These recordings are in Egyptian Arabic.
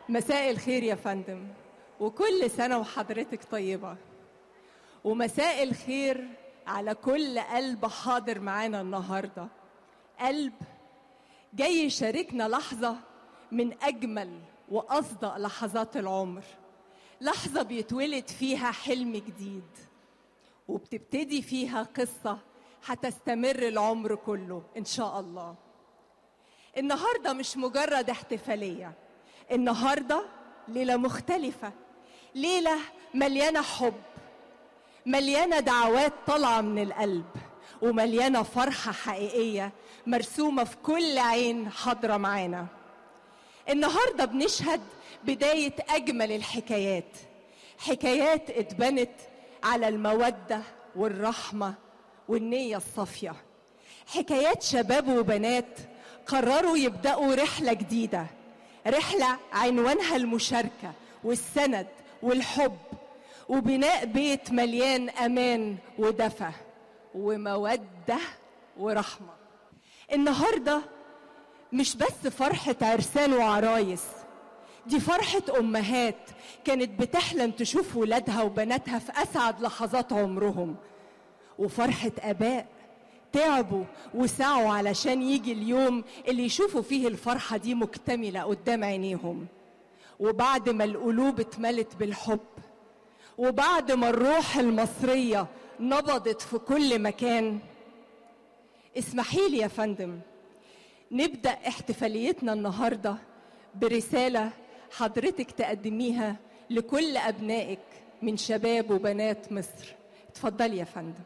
مساء الخير يا فندم وكل سنة وحضرتك طيبة ومساء الخير على كل قلب حاضر معانا النهاردة قلب جاي يشاركنا لحظة من أجمل وأصدق لحظات العمر لحظة بيتولد فيها حلم جديد وبتبتدي فيها قصة هتستمر العمر كله إن شاء الله النهارده مش مجرد احتفاليه النهارده ليله مختلفه ليله مليانه حب مليانه دعوات طالعه من القلب ومليانه فرحه حقيقيه مرسومه في كل عين حاضره معانا النهارده بنشهد بدايه اجمل الحكايات حكايات اتبنت على الموده والرحمه والنيه الصافيه حكايات شباب وبنات قرروا يبداوا رحله جديده رحله عنوانها المشاركه والسند والحب وبناء بيت مليان امان ودفى وموده ورحمه النهارده مش بس فرحه عرسان وعرايس دي فرحه امهات كانت بتحلم تشوف ولادها وبناتها في اسعد لحظات عمرهم وفرحه اباء تعبوا وسعوا علشان يجي اليوم اللي يشوفوا فيه الفرحة دي مكتملة قدام عينيهم وبعد ما القلوب اتملت بالحب وبعد ما الروح المصرية نبضت في كل مكان اسمحي لي يا فندم نبدأ احتفاليتنا النهاردة برسالة حضرتك تقدميها لكل أبنائك من شباب وبنات مصر اتفضلي يا فندم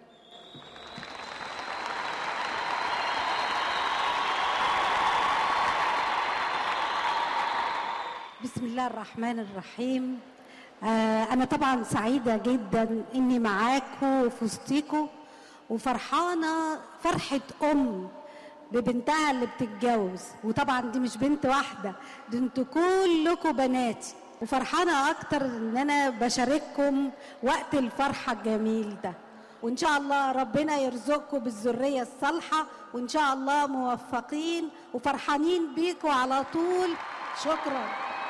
بسم الله الرحمن الرحيم آه أنا طبعا سعيدة جدا إني معاكم وفي وسطيكم وفرحانة فرحة أم ببنتها اللي بتتجوز وطبعا دي مش بنت واحدة دي انتوا كلكم بناتي وفرحانة أكتر إن أنا بشارككم وقت الفرحة الجميل ده وإن شاء الله ربنا يرزقكم بالذرية الصالحة وإن شاء الله موفقين وفرحانين بيكم على طول شكراً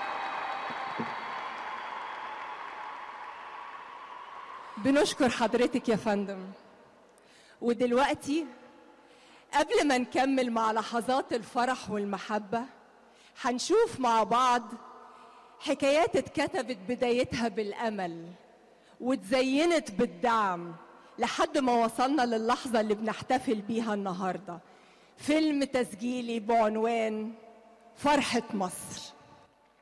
بنشكر حضرتك يا فندم ودلوقتي قبل ما نكمل مع لحظات الفرح والمحبة هنشوف مع بعض حكايات اتكتبت بدايتها بالأمل واتزينت بالدعم لحد ما وصلنا للحظة اللي بنحتفل بيها النهاردة فيلم تسجيلي بعنوان فرحة مصر